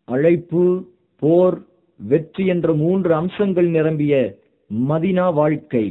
அழைப்பு போர் வெற்றி என்ற மூன்று அம்சங்கள் நிரம்பிய மதினா வாழ்க்கை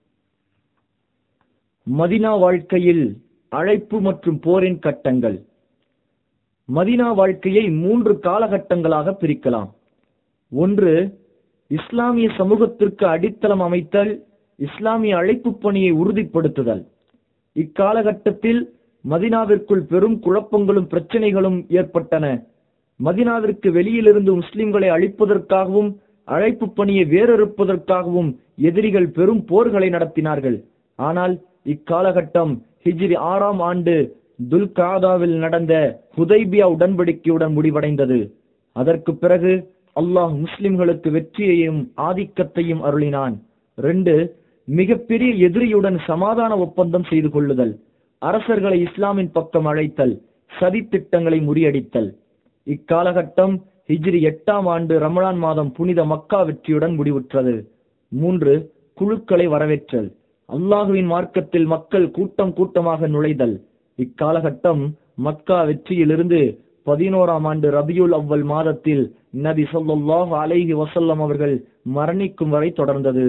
மதினா வாழ்க்கையில் அழைப்பு மற்றும் போரின் கட்டங்கள் மதினா வாழ்க்கையை மூன்று காலகட்டங்களாக பிரிக்கலாம் ஒன்று இஸ்லாமிய சமூகத்திற்கு அடித்தளம் அமைத்தல் இஸ்லாமிய அழைப்பு பணியை உறுதிப்படுத்துதல் இக்காலகட்டத்தில் மதினாவிற்குள் பெரும் குழப்பங்களும் பிரச்சனைகளும் ஏற்பட்டன மதினாவிற்கு வெளியிலிருந்து முஸ்லிம்களை அழிப்பதற்காகவும் அழைப்பு பணியை வேறறுப்பதற்காகவும் எதிரிகள் பெரும் போர்களை நடத்தினார்கள் ஆனால் இக்காலகட்டம் ஹிஜ்ரி ஆறாம் ஆண்டு துல்காதாவில் நடந்த ஹுதைபியா உடன்படிக்கையுடன் முடிவடைந்தது அதற்கு பிறகு அல்லாஹ் முஸ்லிம்களுக்கு வெற்றியையும் ஆதிக்கத்தையும் அருளினான் ரெண்டு மிகப்பெரிய எதிரியுடன் சமாதான ஒப்பந்தம் செய்து கொள்ளுதல் அரசர்களை இஸ்லாமின் பக்கம் அழைத்தல் சதி திட்டங்களை முறியடித்தல் இக்காலகட்டம் ஹிஜ்ரி எட்டாம் ஆண்டு ரமலான் மாதம் புனித மக்கா வெற்றியுடன் முடிவுற்றது மூன்று குழுக்களை வரவேற்றல் அல்லாஹுவின் மார்க்கத்தில் மக்கள் கூட்டம் கூட்டமாக நுழைதல் இக்காலகட்டம் மக்கா வெற்றியிலிருந்து பதினோராம் ஆண்டு ரபியுல் அவ்வல் மாதத்தில் நபி சொல்லாஹ் அலைஹி வசல்லம் அவர்கள் மரணிக்கும் வரை தொடர்ந்தது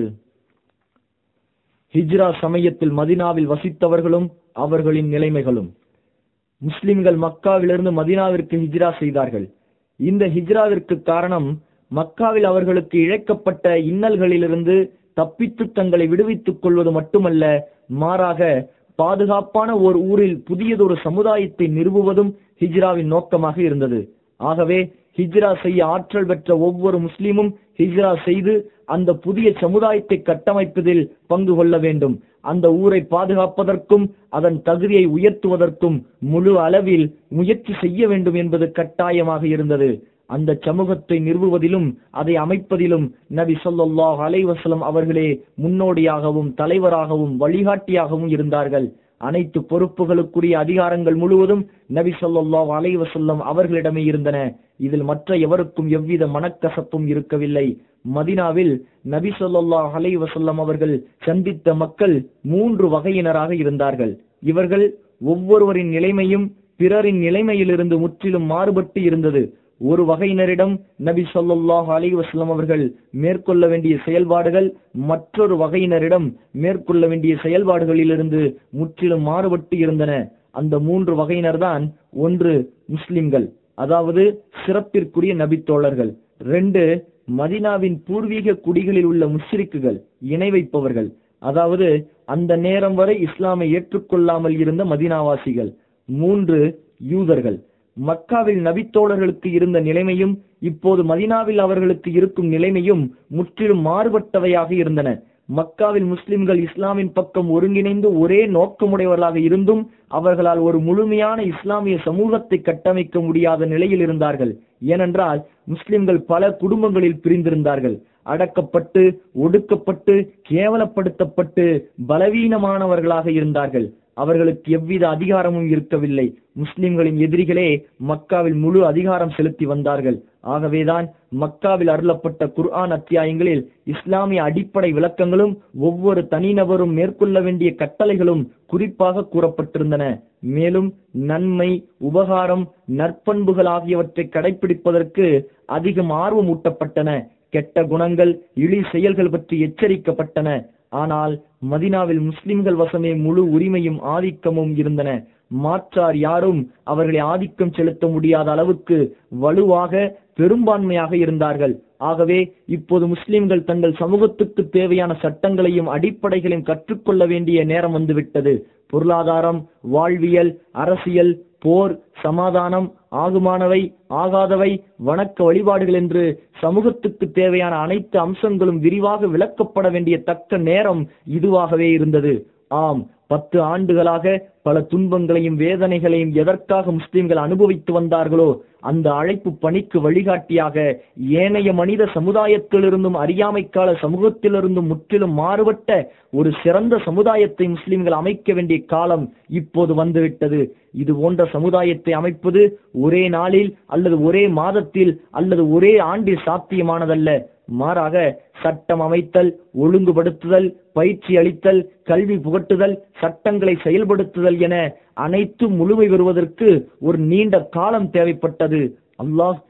ஹிஜ்ரா சமயத்தில் மதினாவில் வசித்தவர்களும் அவர்களின் நிலைமைகளும் முஸ்லிம்கள் மக்காவிலிருந்து மதினாவிற்கு ஹிஜ்ரா செய்தார்கள் இந்த ஹிஜ்ராவிற்கு காரணம் மக்காவில் அவர்களுக்கு இழைக்கப்பட்ட இன்னல்களிலிருந்து தப்பித்து தங்களை விடுவித்துக் கொள்வது மட்டுமல்ல மாறாக பாதுகாப்பான ஓர் ஊரில் புதியதொரு சமுதாயத்தை நிறுவுவதும் ஹிஜ்ராவின் நோக்கமாக இருந்தது ஆகவே ஹிஜ்ரா செய்ய ஆற்றல் பெற்ற ஒவ்வொரு முஸ்லிமும் ஹிஜ்ரா செய்து அந்த புதிய சமுதாயத்தை கட்டமைப்பதில் பங்கு கொள்ள வேண்டும் அந்த ஊரை பாதுகாப்பதற்கும் அதன் தகுதியை உயர்த்துவதற்கும் முழு அளவில் முயற்சி செய்ய வேண்டும் என்பது கட்டாயமாக இருந்தது அந்த சமூகத்தை நிறுவுவதிலும் அதை அமைப்பதிலும் நபி சொல்லாஹ் அலைவசலம் அவர்களே முன்னோடியாகவும் தலைவராகவும் வழிகாட்டியாகவும் இருந்தார்கள் அனைத்து பொறுப்புகளுக்குரிய அதிகாரங்கள் முழுவதும் நபி சொல்லாஹ் அலைவசல்லம் அவர்களிடமே இருந்தன இதில் மற்ற எவருக்கும் எவ்வித மனக்கசப்பும் இருக்கவில்லை மதினாவில் நபி சொல்லாஹ் அலைவசல்லம் அவர்கள் சந்தித்த மக்கள் மூன்று வகையினராக இருந்தார்கள் இவர்கள் ஒவ்வொருவரின் நிலைமையும் பிறரின் நிலைமையிலிருந்து முற்றிலும் மாறுபட்டு இருந்தது ஒரு வகையினரிடம் நபி சொல்லாஹ் அலி வஸ்லாம் அவர்கள் மேற்கொள்ள வேண்டிய செயல்பாடுகள் மற்றொரு வகையினரிடம் மேற்கொள்ள வேண்டிய செயல்பாடுகளிலிருந்து முற்றிலும் மாறுபட்டு இருந்தன அந்த மூன்று வகையினர் தான் ஒன்று முஸ்லிம்கள் அதாவது சிறப்பிற்குரிய நபித்தோழர்கள் ரெண்டு மதினாவின் பூர்வீக குடிகளில் உள்ள முஷ்ரிக்குகள் இணை வைப்பவர்கள் அதாவது அந்த நேரம் வரை இஸ்லாமை ஏற்றுக்கொள்ளாமல் இருந்த மதினாவாசிகள் மூன்று யூதர்கள் மக்காவில் நபித்தோழர்களுக்கு இருந்த நிலைமையும் இப்போது மதினாவில் அவர்களுக்கு இருக்கும் நிலைமையும் முற்றிலும் மாறுபட்டவையாக இருந்தன மக்காவில் முஸ்லிம்கள் இஸ்லாமின் பக்கம் ஒருங்கிணைந்து ஒரே நோக்கமுடையவர்களாக இருந்தும் அவர்களால் ஒரு முழுமையான இஸ்லாமிய சமூகத்தை கட்டமைக்க முடியாத நிலையில் இருந்தார்கள் ஏனென்றால் முஸ்லிம்கள் பல குடும்பங்களில் பிரிந்திருந்தார்கள் அடக்கப்பட்டு ஒடுக்கப்பட்டு கேவலப்படுத்தப்பட்டு பலவீனமானவர்களாக இருந்தார்கள் அவர்களுக்கு எவ்வித அதிகாரமும் இருக்கவில்லை முஸ்லிம்களின் எதிரிகளே மக்காவில் முழு அதிகாரம் செலுத்தி வந்தார்கள் ஆகவேதான் மக்காவில் அருளப்பட்ட குர்ஆன் அத்தியாயங்களில் இஸ்லாமிய அடிப்படை விளக்கங்களும் ஒவ்வொரு தனிநபரும் மேற்கொள்ள வேண்டிய கட்டளைகளும் குறிப்பாக கூறப்பட்டிருந்தன மேலும் நன்மை உபகாரம் நற்பண்புகள் ஆகியவற்றை கடைபிடிப்பதற்கு அதிகம் ஆர்வம் ஊட்டப்பட்டன கெட்ட குணங்கள் இழி செயல்கள் பற்றி எச்சரிக்கப்பட்டன ஆனால் மதினாவில் முஸ்லிம்கள் வசமே முழு உரிமையும் ஆதிக்கமும் இருந்தன மாற்றார் யாரும் அவர்களை ஆதிக்கம் செலுத்த முடியாத அளவுக்கு வலுவாக பெரும்பான்மையாக இருந்தார்கள் ஆகவே இப்போது முஸ்லிம்கள் தங்கள் சமூகத்துக்கு தேவையான சட்டங்களையும் அடிப்படைகளையும் கற்றுக்கொள்ள வேண்டிய நேரம் வந்துவிட்டது பொருளாதாரம் வாழ்வியல் அரசியல் போர் சமாதானம் ஆகுமானவை ஆகாதவை வணக்க வழிபாடுகள் என்று சமூகத்துக்கு தேவையான அனைத்து அம்சங்களும் விரிவாக விளக்கப்பட வேண்டிய தக்க நேரம் இதுவாகவே இருந்தது ஆம் பத்து ஆண்டுகளாக பல துன்பங்களையும் வேதனைகளையும் எதற்காக முஸ்லிம்கள் அனுபவித்து வந்தார்களோ அந்த அழைப்பு பணிக்கு வழிகாட்டியாக ஏனைய மனித சமுதாயத்திலிருந்தும் அறியாமைக்கால சமூகத்திலிருந்தும் முற்றிலும் மாறுபட்ட ஒரு சிறந்த சமுதாயத்தை முஸ்லிம்கள் அமைக்க வேண்டிய காலம் இப்போது வந்துவிட்டது இது போன்ற சமுதாயத்தை அமைப்பது ஒரே நாளில் அல்லது ஒரே மாதத்தில் அல்லது ஒரே ஆண்டில் சாத்தியமானதல்ல மாறாக சட்டம் அமைத்தல் ஒழுங்குபடுத்துதல் பயிற்சி அளித்தல் கல்வி புகட்டுதல் சட்டங்களை செயல்படுத்துதல் என அனைத்தும் முழுமை பெறுவதற்கு ஒரு நீண்ட காலம் தேவைப்பட்டது அல்லாஹ்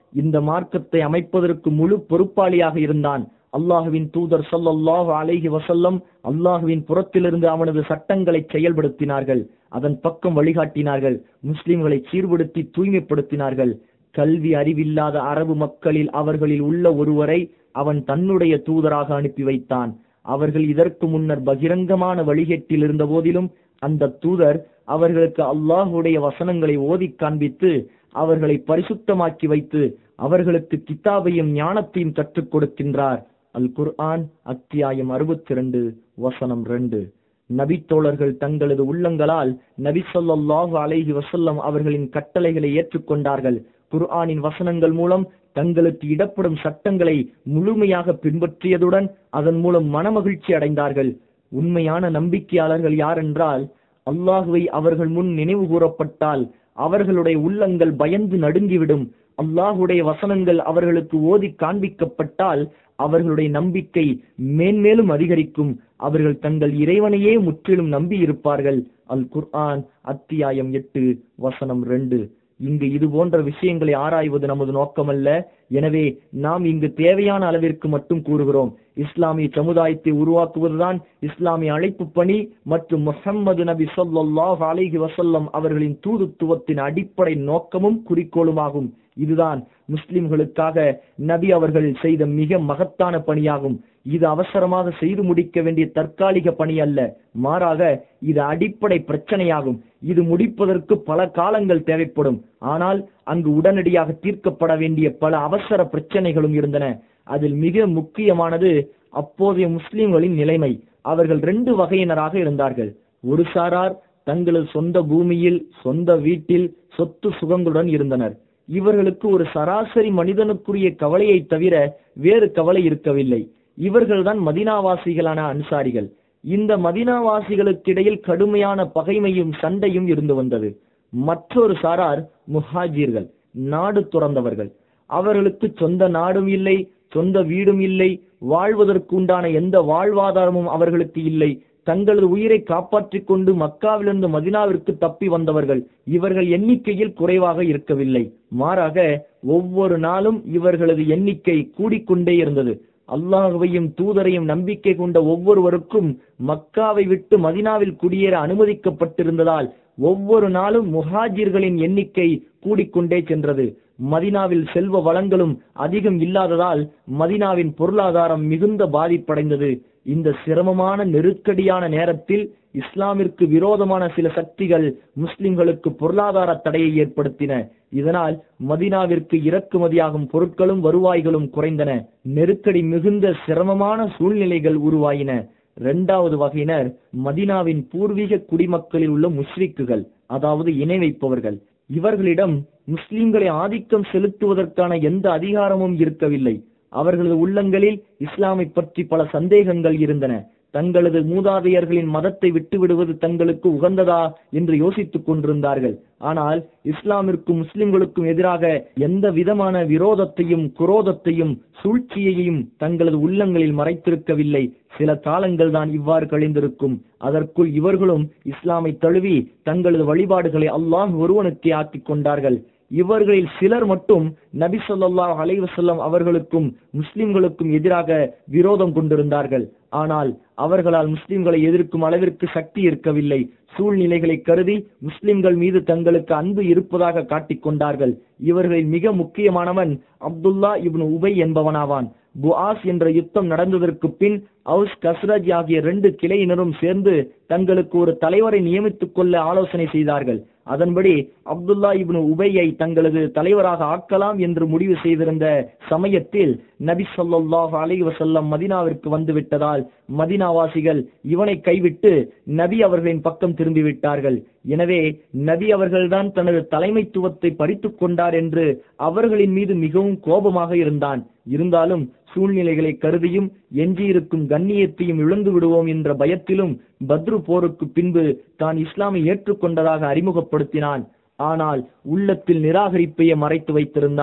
இந்த மார்க்கத்தை அமைப்பதற்கு முழு பொறுப்பாளியாக இருந்தான் அல்லாஹுவின் தூதர் ஸல்லல்லாஹு அலைஹி வஸல்லம் அல்லாஹுவின் புறத்திலிருந்து அவனது சட்டங்களை செயல்படுத்தினார்கள் அதன் பக்கம் வழிகாட்டினார்கள் முஸ்லிம்களை சீர்படுத்தி தூய்மைப்படுத்தினார்கள் கல்வி அறிவில்லாத அரபு மக்களில் அவர்களில் உள்ள ஒருவரை அவன் தன்னுடைய தூதராக அனுப்பி வைத்தான் அவர்கள் இதற்கு முன்னர் பகிரங்கமான வழிகேட்டில் இருந்த போதிலும் அந்த தூதர் அவர்களுக்கு அல்லாஹுடைய வசனங்களை ஓதிக் காண்பித்து அவர்களை பரிசுத்தமாக்கி வைத்து அவர்களுக்கு கித்தாபையும் ஞானத்தையும் கற்றுக் கொடுக்கின்றார் அல் குர்ஆன் அத்தியாயம் அறுபத்தி ரெண்டு வசனம் ரெண்டு நபித்தோழர்கள் தங்களது உள்ளங்களால் நபி ஸல்லல்லாஹு அலைஹி வஸல்லம் அவர்களின் கட்டளைகளை ஏற்றுக்கொண்டார்கள் குர்ஆனின் வசனங்கள் மூலம் தங்களுக்கு இடப்படும் சட்டங்களை முழுமையாக பின்பற்றியதுடன் அதன் மூலம் மனமகிழ்ச்சி அடைந்தார்கள் உண்மையான நம்பிக்கையாளர்கள் யாரென்றால் அல்லாஹுவை அவர்கள் முன் நினைவு கூறப்பட்டால் அவர்களுடைய உள்ளங்கள் பயந்து நடுங்கிவிடும் அல்லாஹுடைய வசனங்கள் அவர்களுக்கு ஓதி காண்பிக்கப்பட்டால் அவர்களுடைய நம்பிக்கை மேன்மேலும் அதிகரிக்கும் அவர்கள் தங்கள் இறைவனையே முற்றிலும் நம்பி இருப்பார்கள் அல் குர்ஆன் அத்தியாயம் எட்டு வசனம் ரெண்டு இங்கு இது போன்ற விஷயங்களை ஆராய்வது நமது நோக்கமல்ல எனவே நாம் இங்கு தேவையான அளவிற்கு மட்டும் கூறுகிறோம் இஸ்லாமிய சமுதாயத்தை உருவாக்குவதுதான் இஸ்லாமிய அழைப்பு பணி மற்றும் முஹம்மது நபி ஸல்லல்லாஹு அலைஹி வஸல்லம் அவர்களின் தூதுத்துவத்தின் அடிப்படை நோக்கமும் குறிக்கோளுமாகும் இதுதான் முஸ்லிம்களுக்காக நபி அவர்கள் செய்த மிக மகத்தான பணியாகும் இது அவசரமாக செய்து முடிக்க வேண்டிய தற்காலிக பணி அல்ல மாறாக இது அடிப்படை பிரச்சனையாகும் இது முடிப்பதற்கு பல காலங்கள் தேவைப்படும் ஆனால் அங்கு உடனடியாக தீர்க்கப்பட வேண்டிய பல அவசர பிரச்சனைகளும் இருந்தன அதில் மிக முக்கியமானது அப்போதைய முஸ்லிம்களின் நிலைமை அவர்கள் ரெண்டு வகையினராக இருந்தார்கள் ஒரு சாரார் தங்களது சொந்த பூமியில் சொந்த வீட்டில் சொத்து சுகங்களுடன் இருந்தனர் இவர்களுக்கு ஒரு சராசரி மனிதனுக்குரிய கவலையை தவிர வேறு கவலை இருக்கவில்லை இவர்கள்தான் மதினாவாசிகளான அன்சாரிகள் இந்த மதினாவாசிகளுக்கிடையில் கடுமையான பகைமையும் சண்டையும் இருந்து வந்தது மற்றொரு சாரார் முஹாஜிர்கள் நாடு துறந்தவர்கள் அவர்களுக்கு சொந்த நாடும் இல்லை சொந்த வீடும் இல்லை வாழ்வதற்கு உண்டான எந்த வாழ்வாதாரமும் அவர்களுக்கு இல்லை தங்களது உயிரை காப்பாற்றிக் கொண்டு மக்காவிலிருந்து மதினாவிற்கு தப்பி வந்தவர்கள் இவர்கள் எண்ணிக்கையில் குறைவாக இருக்கவில்லை மாறாக ஒவ்வொரு நாளும் இவர்களது எண்ணிக்கை கூடிக்கொண்டே இருந்தது அல்லாஹுவையும் தூதரையும் நம்பிக்கை கொண்ட ஒவ்வொருவருக்கும் மக்காவை விட்டு மதினாவில் குடியேற அனுமதிக்கப்பட்டிருந்ததால் ஒவ்வொரு நாளும் முஹாஜிர்களின் எண்ணிக்கை கூடிக்கொண்டே சென்றது மதினாவில் செல்வ வளங்களும் அதிகம் இல்லாததால் மதினாவின் பொருளாதாரம் மிகுந்த பாதிப்படைந்தது இந்த சிரமமான நெருக்கடியான நேரத்தில் இஸ்லாமிற்கு விரோதமான சில சக்திகள் முஸ்லிம்களுக்கு பொருளாதார தடையை ஏற்படுத்தின இதனால் மதினாவிற்கு இறக்குமதியாகும் பொருட்களும் வருவாய்களும் குறைந்தன நெருக்கடி மிகுந்த சிரமமான சூழ்நிலைகள் உருவாயின இரண்டாவது வகையினர் மதினாவின் பூர்வீக குடிமக்களில் உள்ள முஷ்ரிக்குகள் அதாவது இணை வைப்பவர்கள் இவர்களிடம் முஸ்லிம்களை ஆதிக்கம் செலுத்துவதற்கான எந்த அதிகாரமும் இருக்கவில்லை அவர்களது உள்ளங்களில் இஸ்லாமை பற்றி பல சந்தேகங்கள் இருந்தன தங்களது மூதாதையர்களின் மதத்தை விட்டுவிடுவது தங்களுக்கு உகந்ததா என்று யோசித்துக் கொண்டிருந்தார்கள் ஆனால் இஸ்லாமிற்கும் முஸ்லிம்களுக்கும் எதிராக எந்த விதமான விரோதத்தையும் குரோதத்தையும் சூழ்ச்சியையும் தங்களது உள்ளங்களில் மறைத்திருக்கவில்லை சில காலங்கள் தான் இவ்வாறு கழிந்திருக்கும் அதற்குள் இவர்களும் இஸ்லாமை தழுவி தங்களது வழிபாடுகளை அல்லாஹ் ஒருவனுக்கே ஆக்கிக் கொண்டார்கள் இவர்களில் சிலர் மட்டும் நபி ஸல்லல்லாஹு அலைஹி வஸல்லம் அவர்களுக்கும் முஸ்லிம்களுக்கும் எதிராக விரோதம் கொண்டிருந்தார்கள் ஆனால் அவர்களால் முஸ்லிம்களை எதிர்க்கும் அளவிற்கு சக்தி இருக்கவில்லை சூழ்நிலைகளை கருதி முஸ்லிம்கள் மீது தங்களுக்கு அன்பு இருப்பதாக காட்டிக் கொண்டார்கள் இவர்களில் மிக முக்கியமானவன் அப்துல்லா இப்னு உபை என்பவனாவான் புஆஸ் என்ற யுத்தம் நடந்ததற்கு பின் அவுஸ் கஸ்ரஜ் ஆகிய ரெண்டு கிளையினரும் சேர்ந்து தங்களுக்கு ஒரு தலைவரை நியமித்துக் கொள்ள ஆலோசனை செய்தார்கள் அதன்படி அப்துல்லா இப்னு உபையை தங்களது தலைவராக ஆக்கலாம் என்று முடிவு செய்திருந்த சமயத்தில் நபி ஸல்லல்லாஹு அலைஹி வஸல்லம் மதினாவிற்கு வந்து விட்டதால் மதினாவாசிகள் இவனை கைவிட்டு நபி அவர்களின் பக்கம் திரும்பி விட்டார்கள் எனவே நபி அவர்கள்தான் தனது தலைமைத்துவத்தை பறித்துக் கொண்டார் என்று அவர்களின் மீது மிகவும் கோபமாக இருந்தான் இருந்தாலும் சூழ்நிலைகளை கருதியும் எஞ்சியிருக்கும் கண்ணியத்தையும் இழந்து விடுவோம் என்ற பயத்திலும் பத்ரு போருக்கு பின்பு தான் இஸ்லாமை ஏற்றுக்கொண்டதாக அறிமுகப்படுத்தினான் ஆனால் உள்ளத்தில் நிராகரிப்பையே மறைத்து வைத்திருந்தான்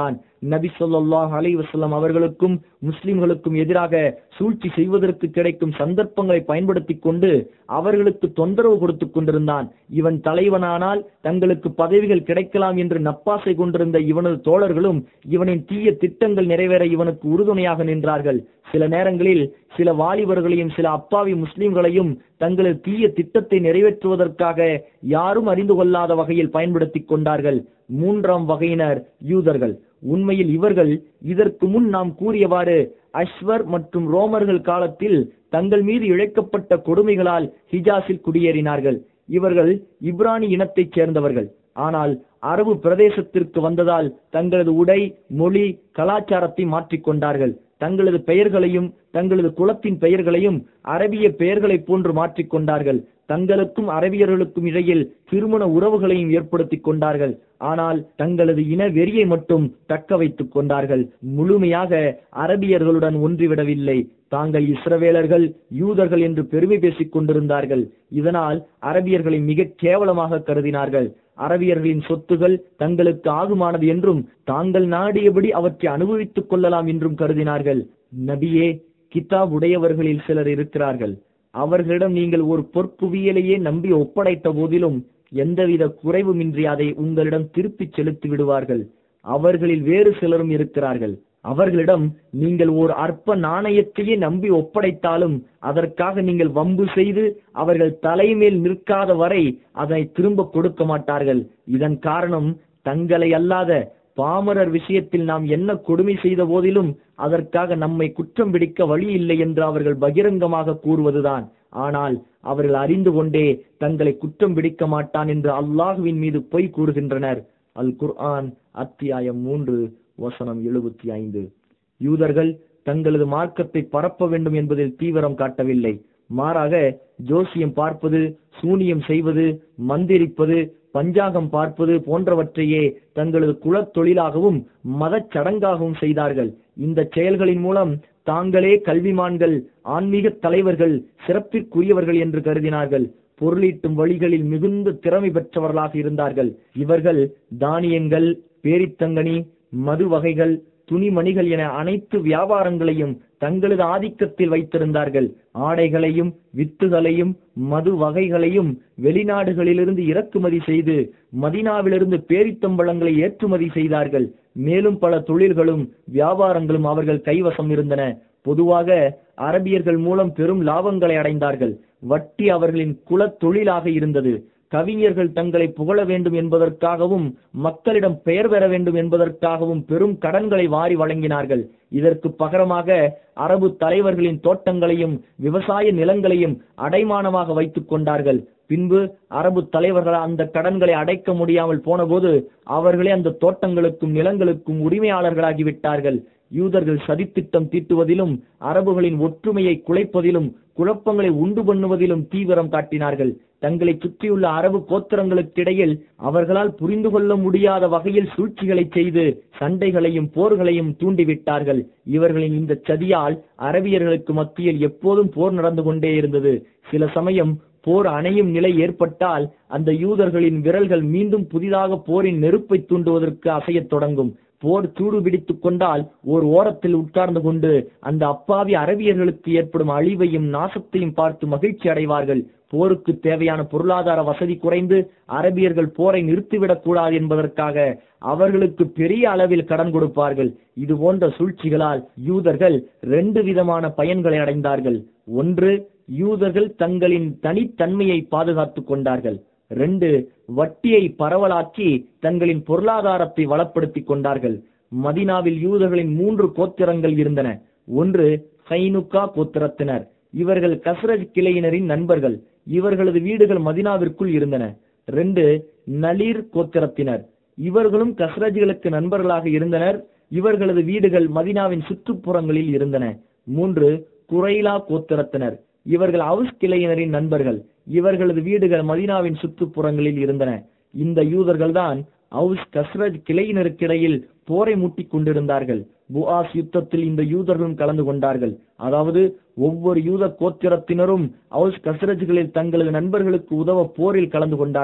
நபி ஸல்லல்லாஹு அலைஹி வஸல்லம் அவர்களுக்கும் முஸ்லிம்களுக்கும் எதிராக சூழ்ச்சி செய்வதற்கு கிடைக்கும் சந்தர்ப்பங்களை பயன்படுத்திக் கொண்டு அவர்களுக்கு தொந்தரவு கொடுத்துக் கொண்டிருந்தான் இவன் தலைவனானால் தங்களுக்கு பதவிகள் கிடைக்கலாம் என்று நப்பாசை கொண்டிருந்த இவனது தோழர்களும் இவனின் தீய திட்டங்கள் நிறைவேற இவனுக்கு உறுதுணையாக நின்றார்கள் சில நேரங்களில் சில வாலிபர்களையும் சில அப்பாவி முஸ்லிம்களையும் தங்களது தீய திட்டத்தை நிறைவேற்றுவதற்காக யாரும் அறிந்து கொள்ளாத வகையில் பயன்படுத்திக் கொண்டார்கள் மூன்றாம் வகையினர் யூதர்கள் உண்மையில் இவர்கள் இதற்கு முன் நாம் கூறியவாறு அஸ்வர் மற்றும் ரோமர்கள் காலத்தில் தங்கள் மீது இழைக்கப்பட்ட கொடுமைகளால் ஹிஜாஸில் குடியேறினார்கள் இவர்கள் இப்ரானி இனத்தைச் சேர்ந்தவர்கள் ஆனால் அரபு பிரதேசத்திற்கு வந்ததால் தங்களது உடை மொழி கலாச்சாரத்தை மாற்றிக்கொண்டார்கள் தங்களது பெயர்களையும் தங்களது குலத்தின் பெயர்களையும் அரபிய பெயர்களைப் போன்று மாற்றிக்கொண்டார்கள் தங்களுக்கும் அரபியர்களுக்கும் இடையில் திருமண உறவுகளையும் ஏற்படுத்திக் கொண்டார்கள் ஆனால் தங்களது இன வெறியை மட்டும் தக்க வைத்துக் கொண்டார்கள் முழுமையாக அரபியர்களுடன் ஒன்றிவிடவில்லை தாங்கள் இஸ்ரவேலர்கள் யூதர்கள் என்று பெருமை பேசிக் கொண்டிருந்தார்கள் இதனால் அரபியர்களை மிக கேவலமாக கருதினார்கள் அரபியர்களின் சொத்துகள் தங்களுக்கு ஆகுமானது என்றும் தாங்கள் நாடியபடி அவற்றை அனுபவித்துக் கொள்ளலாம் என்றும் கருதினார்கள் நபியே கிதாப் உடையவர்களில் சிலர் இருக்கிறார்கள் அவர்களிடம் நீங்கள் ஒரு பொற்புவியலையே நம்பி ஒப்படைத்த போதிலும் எந்தவித குறைவுமின்றி அதை உங்களிடம் திருப்பிச் செலுத்தி விடுவார்கள் அவர்களில் வேறு சிலரும் இருக்கிறார்கள் அவர்களிடம் நீங்கள் ஓர் அற்ப நாணயத்தையே நம்பி ஒப்படைத்தாலும் அதற்காக நீங்கள் வம்பு செய்து அவர்கள் தலைமேல் நிற்காத வரை அதை திரும்ப கொடுக்க மாட்டார்கள் இதன் காரணம் தங்களை அல்லாத பாமரர் விஷயத்தில் நாம் என்ன கொடுமை செய்த போதிலும் அதற்காக நம்மை குற்றம் பிடிக்க வழி இல்லை என்று அவர்கள் பகிரங்கமாக கூறுவதுதான் ஆனால் அவர்கள் அறிந்து கொண்டே தங்களை குற்றம் பிடிக்க மாட்டான் என்று அல்லாஹுவின் மீது பொய் கூறுகின்றனர் அல் குர்ஆன் அத்தியாயம் மூன்று வசனம் எழுபத்தி ஐந்து யூதர்கள் தங்களது மார்க்கத்தை பரப்ப வேண்டும் என்பதில் தீவிரம் காட்டவில்லை மாறாக ஜோசியம் பார்ப்பது சூனியம் செய்வது மந்திரிப்பது பஞ்சாகம் பார்ப்பது போன்றவற்றையே தங்களது குலத் தொழிலாகவும் மதச் சடங்காகவும் செய்தார்கள் இந்த செயல்களின் மூலம் தாங்களே கல்விமான்கள் ஆன்மீக தலைவர்கள் சிறப்பிற்குரியவர்கள் என்று கருதினார்கள் பொருளீட்டும் வழிகளில் மிகுந்த திறமை பெற்றவர்களாக இருந்தார்கள் இவர்கள் தானியங்கள் பேரித்தங்கனி மது வகைகள் துணிமணிகள் என அனைத்து வியாபாரங்களையும் தங்களது ஆதிக்கத்தில் வைத்திருந்தார்கள் ஆடைகளையும் வித்துகளையும் மது வகைகளையும் வெளிநாடுகளிலிருந்து இறக்குமதி செய்து மதினாவிலிருந்து பேரித்தம்பழங்களை ஏற்றுமதி செய்தார்கள் மேலும் பல தொழில்களும் வியாபாரங்களும் அவர்கள் கைவசம் இருந்தன பொதுவாக அரபியர்கள் மூலம் பெரும் லாபங்களை அடைந்தார்கள் வட்டி அவர்களின் குலத் தொழிலாக இருந்தது கவிஞர்கள் தங்களை புகழ வேண்டும் என்பதற்காகவும் மக்களிடம் பெயர் பெற வேண்டும் என்பதற்காகவும் பெரும் கடன்களை வாரி வழங்கினார்கள் இதற்கு பகரமாக அரபு தலைவர்களின் தோட்டங்களையும் விவசாய நிலங்களையும் அடைமானமாக வைத்துக் கொண்டார்கள் பின்பு அரபு தலைவர்கள் அந்த கடன்களை அடைக்க முடியாமல் போனபோது அவர்களே அந்த தோட்டங்களுக்கும் நிலங்களுக்கும் உரிமையாளர்களாகிவிட்டார்கள் யூதர்கள் சதித்திட்டம் தீட்டுவதிலும் அரபுகளின் ஒற்றுமையை குலைப்பதிலும் குழப்பங்களை உண்டு பண்ணுவதிலும் தீவிரம் காட்டினார்கள் தங்களை சுற்றியுள்ள அரபு கோத்திரங்களுக்கிடையில் அவர்களால் புரிந்து கொள்ள முடியாத வகையில் சூழ்ச்சிகளை செய்து சண்டைகளையும் போர்களையும் தூண்டிவிட்டார்கள் இவர்களின் இந்த சதியால் அரபியர்களுக்கு மத்தியில் எப்போதும் போர் நடந்து கொண்டே இருந்தது சில சமயம் போர் அணையும் நிலை ஏற்பட்டால் அந்த யூதர்களின் விரல்கள் மீண்டும் புதிதாக போரின் நெருப்பை தூண்டுவதற்கு அசையத் தொடங்கும் போர் சூடு பிடித்துக் கொண்டால் ஓர் ஓரத்தில் உட்கார்ந்து கொண்டு அந்த அப்பாவி அரபியர்களுக்கு ஏற்படும் அழிவையும் நாசத்தையும் பார்த்து மகிழ்ச்சி அடைவார்கள் போருக்கு தேவையான பொருளாதார வசதி குறைந்து அரபியர்கள் போரை நிறுத்திவிடக் கூடாது என்பதற்காக அவர்களுக்கு பெரிய அளவில் கடன் கொடுப்பார்கள் இது போன்ற சூழ்ச்சிகளால் யூதர்கள் ரெண்டு விதமான பயன்களை அடைந்தார்கள் ஒன்று யூதர்கள் தங்களின் தனித்தன்மையை பாதுகாத்துக் கொண்டார்கள் ரெண்டு வட்டியை பரவலாக்கி தங்களின் பொருளாதாரத்தை வளப்படுத்திக் கொண்டார்கள் மதினாவில் யூதர்களின் மூன்று கோத்திரங்கள் இருந்தன ஒன்று சைனுக்கா கோத்திரத்தினர் இவர்கள் கஸ்ரஜ் கிளையினரின் நண்பர்கள் இவர்களது வீடுகள் மதினாவிற்குள் இருந்தன ரெண்டு நலீர் கோத்திரத்தினர் இவர்களும் கஸ்ரஜ்களுக்கு நண்பர்களாக இருந்தனர் இவர்களது வீடுகள் மதினாவின் சுற்றுப்புறங்களில் இருந்தன மூன்று குரைலா கோத்திரத்தினர் இவர்கள் அவுஸ் கிளையினரின் நண்பர்கள் இவர்களது வீடுகள் மதினாவின் சுற்றுப்புறங்களில் இருந்தன இந்த யூதர்கள்தான் அவுஸ் கஸ்ரஜ் கிளையினருக்கிடையில் போரை மூட்டிக் கொண்டிருந்தார்கள் புஆஸ் யுத்தத்தில் இந்த யூதர்களும் கலந்து கொண்டார்கள் அதாவது ஒவ்வொரு யூத கோத்திரத்தினரும் அவுஸ் கஸ்ரஜ்களில் தங்களது நண்பர்களுக்கு உதவ போரில் கலந்து கொண்டார்கள்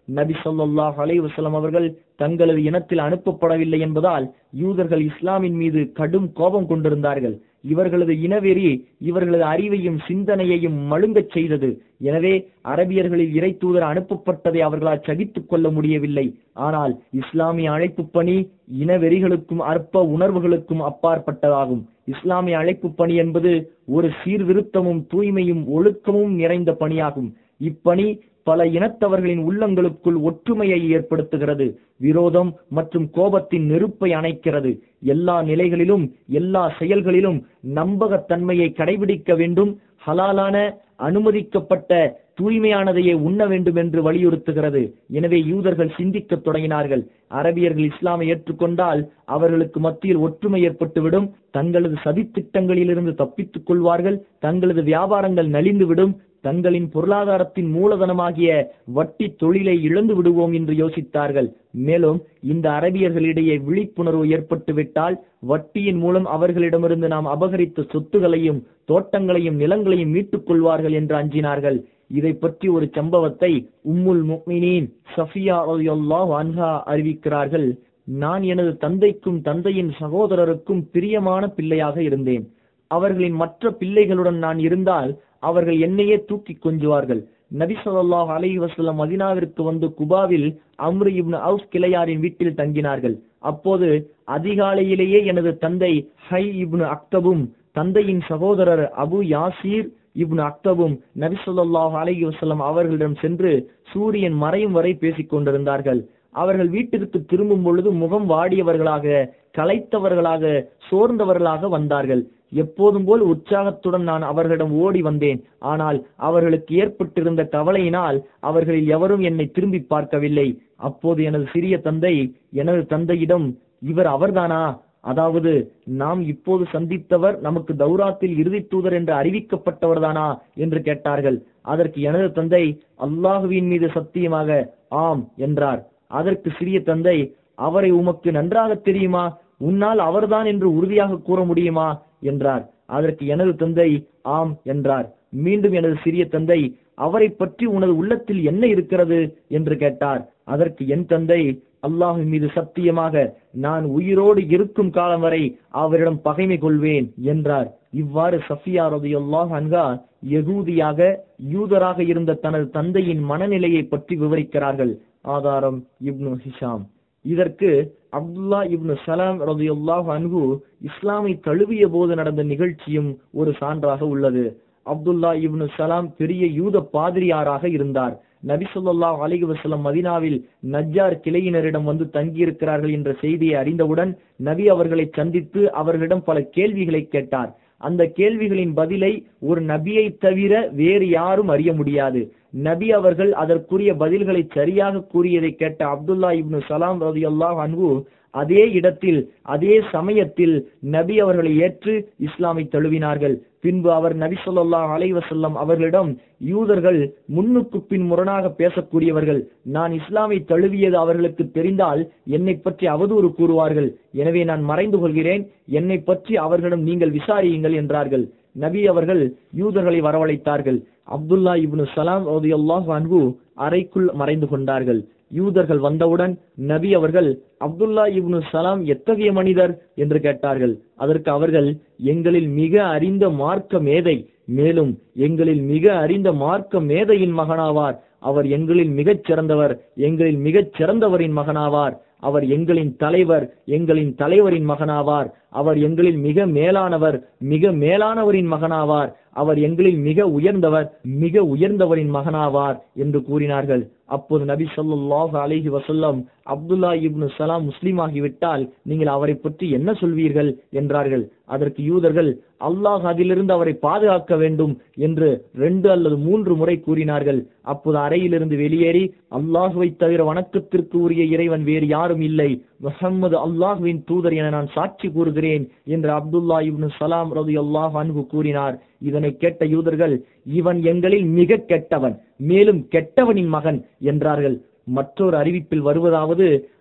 நபி ஸல்லல்லாஹு அலைஹி வஸல்லம் அவர்கள் தங்களது இனத்தில் அனுப்பப்படவில்லை என்பதால் யூதர்கள் இஸ்லாமின் மீது கடும் கோபம் கொண்டிருந்தார்கள் இவர்களது இனவெறி இவர்களது அறிவையும் சிந்தனையையும் மழுங்கச் செய்தது எனவே அரபியர்களில் இறை தூதர் அனுப்பப்பட்டதை அவர்களால் சகித்துக் கொள்ள முடியவில்லை ஆனால் இஸ்லாமிய அழைப்பு பணி இனவெறிகளுக்கும் அற்ப உணர்வுகளுக்கும் அப்பாற்பட்டதாகும் இஸ்லாமிய அழைப்பு பணி என்பது ஒரு சீர்திருத்தமும் தூய்மையும் ஒழுக்கமும் நிறைந்த பணியாகும் இப்பணி பல இனத்தவர்களின் உள்ளங்களுக்குள் ஒற்றுமையை ஏற்படுத்துகிறது விரோதம் மற்றும் கோபத்தின் நெருப்பை அணைக்கிறது எல்லா நிலைகளிலும் எல்லா செயல்களிலும் நம்பகத்தன்மையை கடைபிடிக்க வேண்டும் ஹலாலான அனுமதிக்கப்பட்ட தூய்மையானதையே உண்ண வேண்டும் என்று வலியுறுத்துகிறது எனவே யூதர்கள் சிந்திக்கத் தொடங்கினார்கள் அரபியர்கள் இஸ்லாமை ஏற்றுக்கொண்டால் அவர்களுக்கு மத்தியில் ஒற்றுமை ஏற்பட்டுவிடும் தங்களது சதித்திட்டங்களிலிருந்து தப்பித்துக் கொள்வார்கள் தங்களது வியாபாரங்கள் நலிந்துவிடும் தங்களின் பொருளாதாரத்தின் மூலதனமாகிய வட்டி தொழிலை இழந்து விடுவோம் என்று யோசித்தார்கள் மேலும் இந்த அரபியர்களிடையே விழிப்புணர்வு ஏற்பட்டுவிட்டால் வட்டியின் மூலம் அவர்களிடமிருந்து நாம் அபகரித்த சொத்துகளையும் தோட்டங்களையும் நிலங்களையும் மீட்டுக் கொள்வார்கள் என்று அஞ்சினார்கள் இதை பற்றி ஒரு சம்பவத்தை உம்முல் முக்மினீன் சஃபியா ரலியல்லாஹு அன்ஹா அறிவிக்கிறார்கள் நான் எனது தந்தைக்கும் தந்தையின் சகோதரருக்கும் பிரியமான பிள்ளையாக இருந்தேன் அவர்களின் மற்ற பிள்ளைகளுடன் நான் இருந்தால் அவர்கள் என்னையே தூக்கி கொஞ்சுவார்கள் நபி ஸல்லல்லாஹு அலைஹி வஸல்லம் மதீனாவிற்கு வந்து குபாவில் அம்ரு இப்னு அவுஸ் கிளையாரின் வீட்டில் தங்கினார்கள் அப்போது அதிகாலையிலேயே எனது தந்தை ஹை இப்னு அக்தபும் தந்தையின் சகோதரர் அபு யாசீர் இப்னு அக்தபும் நபி ஸல்லல்லாஹு அலைஹி வஸல்லம் அவர்களிடம் சென்று சூரியன் மறையும் வரை பேசிக் கொண்டிருந்தார்கள் அவர்கள் வீட்டிற்கு திரும்பும் பொழுது முகம் வாடியவர்களாக களைத்தவர்களாக சோர்ந்தவர்களாக வந்தார்கள் எப்போதும் போல் உற்சாகத்துடன் நான் அவர்களிடம் ஓடி வந்தேன் ஆனால் அவர்களுக்கு ஏற்பட்டிருந்த கவலையினால் அவர்களில் எவரும் என்னை திரும்பி பார்க்கவில்லை அப்போது எனது சிறிய தந்தை எனது தந்தையிடம் இவர் அவர்தானா அதாவது நாம் இப்போது சந்தித்தவர் நமக்கு தௌராத்தில் இறுதி தூதர் என்று அறிவிக்கப்பட்டவர்தானா என்று கேட்டார்கள் அதற்கு எனது தந்தை அல்லாஹுவின் மீது சத்தியமாக ஆம் என்றார் அதற்கு சிறிய தந்தை அவரை உமக்கு நன்றாக தெரியுமா உன்னால் அவர்தான் என்று உறுதியாக கூற முடியுமா என்றார் அதற்கு எனது தந்தை ஆம் என்றார் மீண்டும் எனது சிறிய தந்தை அவரை பற்றி உனது உள்ளத்தில் என்ன இருக்கிறது என்று கேட்டார் அதற்கு என் தந்தை அல்லாஹின் மீது சத்தியமாக நான் உயிரோடு இருக்கும் காலம் வரை அவரிடம் பகைமை கொள்வேன் என்றார் இவ்வாறு சஃபியா ரதியுல்லாஹ் அன்ஹா யகூதியாக யூதராக இருந்த தனது தந்தையின் மனநிலையை பற்றி விவரிக்கிறார்கள் ஆதாரம் இப்னு ஹிஷாம் இதற்கு அப்துல்லா இப்னு சலாம் ரதியுல்லாஹ் அன்ஹு இஸ்லாமை தழுவிய போது நடந்த நிகழ்ச்சியும் ஒரு சான்றாக உள்ளது அப்துல்லா இப்னு சலாம் பெரிய யூத பாதிரியாராக இருந்தார் நபி ஸல்லல்லாஹு அலைஹி வஸல்லம் மதீனாவில் நஜ்ஜார் கிளையினரிடம் வந்து தங்கியிருக்கிறார்கள் என்ற செய்தியை அறிந்தவுடன் நபி அவர்களை சந்தித்து அவர்களிடம் பல கேள்விகளை கேட்டார் அந்த கேள்விகளின் பதிலை ஒரு நபியை தவிர வேறு யாரும் அறிய முடியாது நபி அவர்கள் அதற்குரிய பதில்களை சரியாக கூறியதை கேட்ட அப்துல்லா இப்னு சலாம் ரதியல்லாஹு அன்ஹு அதே இடத்தில் அதே சமயத்தில் நபி அவர்களை ஏற்று இஸ்லாமை தழுவினார்கள் பின்பு அவர் நபி ஸல்லல்லாஹு அலைஹி வஸல்லம் அவர்களிடம் யூதர்கள் முன்னுக்கு பின் முரணாக பேசக்கூடியவர்கள் நான் இஸ்லாமை தழுவியது அவர்களுக்கு தெரிந்தால் என்னை பற்றி அவதூறு கூறுவார்கள் எனவே நான் மறைந்து கொள்கிறேன் என்னை பற்றி அவர்களிடம் நீங்கள் விசாரியுங்கள் என்றார்கள் நபி அவர்கள் யூதர்களை வரவழைத்தார்கள் அப்துல்லா இப்னு சலாம் ரலியல்லாஹு அன்ஹு அறைக்குள் மறைந்து கொண்டார்கள் யூதர்கள் வந்தவுடன் நபி அவர்கள் அப்துல்லா இப்னு சலாம் எத்தகைய மனிதர் என்று கேட்டார்கள் அதற்கு அவர்கள் எங்களில் மிக அறிந்த மார்க்க மேதை மேலும் எங்களில் மிக அறிந்த மார்க்க மேதையின் மகனாவார் அவர் எங்களில் மிகச் சிறந்தவர் எங்களில் மிகச் சிறந்தவரின் மகனாவார் அவர் எங்களின் தலைவர் எங்களின் தலைவரின் மகனாவார் அவர் எங்களில் மிக மேலானவர் மிக மேலானவரின் மகனாவார் அவர் எங்களில் மிக உயர்ந்தவர் மிக உயர்ந்தவரின் மகனாவார் என்று கூறினார்கள் அப்போது நபி ஸல்லல்லாஹு அலைஹி வஸல்லம் அப்துல்லா இப்னு சலாம் முஸ்லீம் ஆகிவிட்டால் நீங்கள் அவரை பற்றி என்ன சொல்வீர்கள் என்றார்கள் அதற்கு யூதர்கள் அல்லாஹ் அதிலிருந்து அவரை பாதுகாக்க வேண்டும் என்று ரெண்டு அல்லது மூன்று முறை கூறினார்கள் அப்போது அறையிலிருந்து வெளியேறி அல்லாஹுவை தவிர வணக்கத்திற்கு உரிய இறைவன் வேறு யாரும் இல்லை முஹம்மது அல்லாஹுவின் தூதர் என நான் சாட்சி கூறுகிறேன் என்று அப்துல்லா இப்னு சலாம் ரதி அல்லாஹ் அன்ஹு கூறினார் இதனை கேட்ட யூதர்கள் இவன் எங்களில் மிக கெட்டவன் மேலும் கெட்டவனின் மகன் என்றார்கள் மற்றொரு அறிவிப்பில் வருவதாவது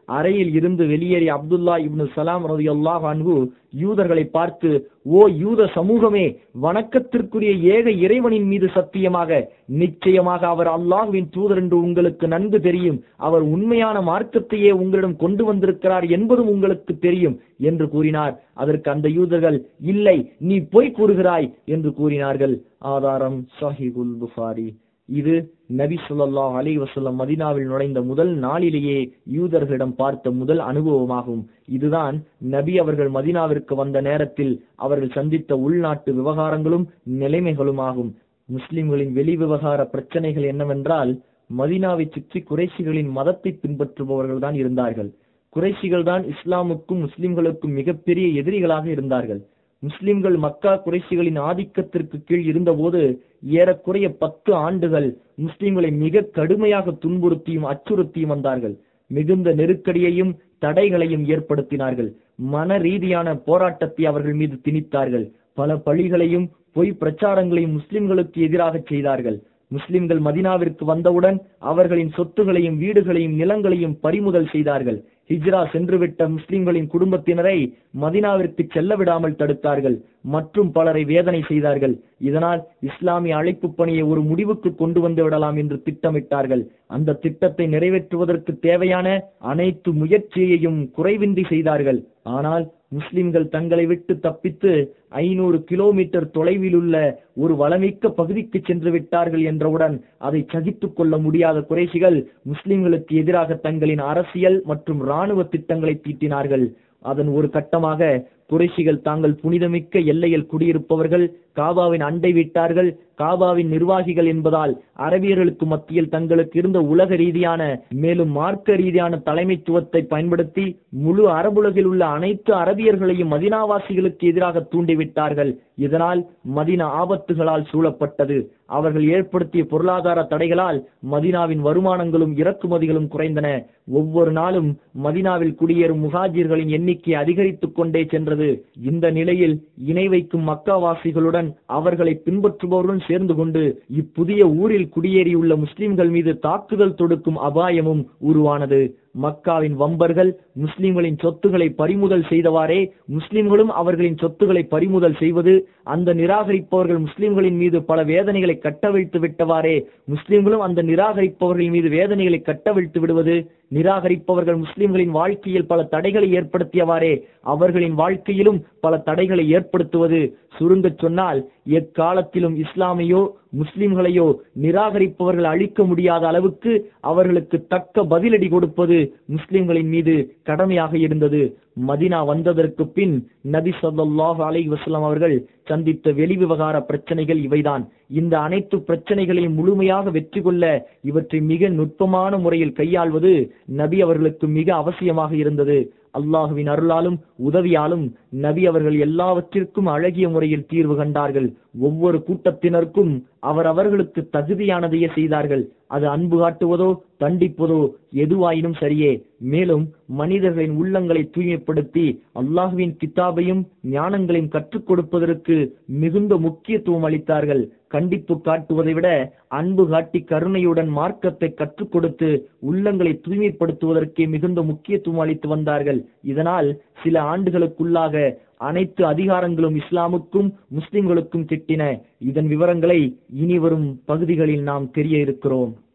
அறையில் இருந்து வெளியேறிய அப்துல்லா இப்னு சலாம் ரலியல்லாஹு அன்ஹு யூதர்களை பார்த்து ஓ யூத சமூகமே வணக்கத்திற்குரிய ஏக இறைவனின் மீது சத்தியமாக நிச்சயமாக அவர் அல்லாஹ்வின் தூதர் என்று உங்களுக்கு நன்கு தெரியும் அவர் உண்மையான மார்க்கத்தையே உங்களிடம் கொண்டு வந்திருக்கிறார் என்பதும் உங்களுக்கு தெரியும் என்று கூறினார் அதற்கு அந்த யூதர்கள் இல்லை நீ பொய் கூறுகிறாய் என்று கூறினார்கள் ஆதாரம் சஹிகுல் புகாரி இது நபி ஸல்லல்லாஹு அலைஹி வஸல்லம் மதீனாவில் நுழைந்த முதல் நாளிலேயே யூதர்களிடம் பார்த்த முதல் அனுபவமாகும் இதுதான் நபி அவர்கள் மதீனாவிற்கு வந்த நேரத்தில் அவர்கள் சந்தித்த உள்நாட்டு விவகாரங்களும் நிலைமைகளுமாகும் முஸ்லிம்களின் வெளி விவகார பிரச்சனைகள் என்னவென்றால் மதீனாவை சுற்றி குறைஷிகளின் மதத்தை பின்பற்றுபவர்கள் தான் இருந்தார்கள் குறைஷிகள் தான் இஸ்லாமுக்கும் முஸ்லிம்களுக்கும் மிகப்பெரிய எதிரிகளாக இருந்தார்கள் முஸ்லிம்கள் மக்கா குறைஷிகளின் ஆதிக்கத்திற்கு கீழ் இருந்தபோது ஏறக்குறைய பத்து ஆண்டுகள் முஸ்லிம்களை மிக கடுமையாக துன்புறுத்தியும் அச்சுறுத்தியும் வந்தார்கள் மிகுந்த நெருக்கடியையும் தடைகளையும் ஏற்படுத்தினார்கள் மன ரீதியான போராட்டத்தை அவர்கள் மீது திணித்தார்கள் பல பழிகளையும் பொய் பிரச்சாரங்களையும் முஸ்லிம்களுக்கு எதிராக செய்தார்கள் முஸ்லிம்கள் மதினாவிற்கு வந்தவுடன் அவர்களின் சொத்துகளையும் வீடுகளையும் நிலங்களையும் பறிமுதல் செய்தார்கள் ஹிஜ்ரா சென்றுவிட்ட முஸ்லிம்களின் குடும்பத்தினரை மதினாவிற்கு செல்ல விடாமல் தடுத்தார்கள் மற்றும் பலரை வேதனை செய்தார்கள் இதனால் இஸ்லாமிய அழைப்பு பணியை ஒரு முடிவுக்கு கொண்டு வந்து விடலாம் என்று திட்டமிட்டார்கள் அந்த திட்டத்தை நிறைவேற்றுவதற்கு தேவையான அனைத்து முயற்சியையும் குறைவின்றி செய்தார்கள் ஆனால் முஸ்லிம்கள் தங்களை விட்டு தப்பித்து ஐநூறு கிலோமீட்டர் தொலைவில் உள்ள ஒரு வளமிக்க பகுதிக்கு சென்று விட்டார்கள் என்றவுடன் அதை சகித்துக் கொள்ள முடியாத குறைசிகள் முஸ்லிம்களுக்கு எதிராக தங்களின் அரசியல் மற்றும் இராணுவ திட்டங்களை தீட்டினார்கள் அதன் ஒரு கட்டமாக குறைஷிகள் தாங்கள் புனிதமிக்க எல்லையில் குடியிருப்பவர்கள் காபாவின் அண்டை வீட்டார்கள் காபாவின் நிர்வாகிகள் என்பதால் அரபியர்களுக்கு மத்தியில் தங்களுக்கு இருந்த உலக ரீதியான மேலும் மார்க்க ரீதியான தலைமைத்துவத்தை பயன்படுத்தி முழு அரபுலகில் உள்ள அனைத்து அரபியர்களையும் மதினாவாசிகளுக்கு எதிராக தூண்டிவிட்டார்கள் இதனால் மதினா ஆபத்துகளால் சூழப்பட்டது அவர்கள் ஏற்படுத்திய பொருளாதார தடைகளால் மதினாவின் வருமானங்களும் இறக்குமதிகளும் குறைந்தன ஒவ்வொரு நாளும் மதினாவில் குடியேறும் முகாஜிர்களின் எண்ணிக்கை அதிகரித்துக் கொண்டே சென்றது இந்த நிலையில் இணை வைக்கும் மக்காவாசிகளுடன் அவர்களை பின்பற்றுபவருடன் சேர்ந்து கொண்டு இப்புதிய ஊரில் குடியேறியுள்ள முஸ்லிம்கள் மீது தாக்குதல் தொடுக்கும் அபாயமும் உருவானது மக்காவின் வம்பர்கள் முஸ்லிம்களின் சொத்துக்களை பறிமுதல் செய்தவாறே முஸ்லிம்களும் அவர்களின் சொத்துக்களை பறிமுதல் செய்வது அந்த நிராகரிப்பவர்கள் முஸ்லிம்களின் மீது பல வேதனைகளை கட்டவிழ்த்து விட்டவாறே முஸ்லிம்களும் அந்த நிராகரிப்பவர்களின் மீது வேதனைகளை கட்டவிழ்த்து விடுவது நிராகரிப்பவர்கள் முஸ்லிம்களின் வாழ்க்கையில் பல தடைகளை ஏற்படுத்தியவாறே அவர்களின் வாழ்க்கையிலும் பல தடைகளை ஏற்படுத்துவது சுருங்கச் சொன்னால் எக்காலத்திலும் இஸ்லாமையோ முஸ்லிம்களையோ நிராகரிப்பவர்கள் அழிக்க முடியாத அளவுக்கு அவர்களுக்கு தக்க பதிலடி கொடுப்பது முஸ்லிம்களின் மீது கடமையாக இருந்தது மதினா வந்ததற்கு பின் நபி ஸல்லல்லாஹு அலைஹி வஸல்லம் அவர்கள் சந்தித்த வெளிவிவகார பிரச்சனைகள் இவைதான் இந்த அனைத்து பிரச்சனைகளையும் முழுமையாக வெற்றி கொள்ள இவற்றை மிக நுட்பமான முறையில் கையாள்வது நபி அவர்களுக்கு மிக அவசியமாக இருந்தது அல்லாஹுவின் அருளாலும் உதவியாலும் நபி அவர்கள் எல்லாவற்றிற்கும் அழகிய முறையில் தீர்வு கண்டார்கள் ஒவ்வொரு கூட்டத்தினருக்கும் அவர் அவர்களுக்கு தகுதியானதையே செய்தார்கள் அது அன்பு காட்டுவதோ தண்டிப்பதோ எதுவாயினும் சரியே மேலும் மனிதர்களின் உள்ளங்களை தூய்மைப்படுத்தி அல்லாஹுவின் கித்தாபையும் ஞானங்களையும் கற்றுக் கொடுப்பதற்கு மிகுந்த முக்கியத்துவம் அளித்தார்கள் கண்டிப்பு காட்டுவதை விட அன்பு காட்டி கருணையுடன் மார்க்கத்தை கற்றுக் கொடுத்து உள்ளங்களை தூய்மைப்படுத்துவதற்கே மிகுந்த முக்கியத்துவம் அளித்து வந்தார்கள் இதனால் சில ஆண்டுகளுக்குள்ளாக அனைத்து அதிகாரங்களும் இஸ்லாமுக்கும் முஸ்லிம்களுக்கும் கிட்டின இதன் விவரங்களை இனி வரும் பகுதிகளில் நாம் தெரிய இருக்கிறோம்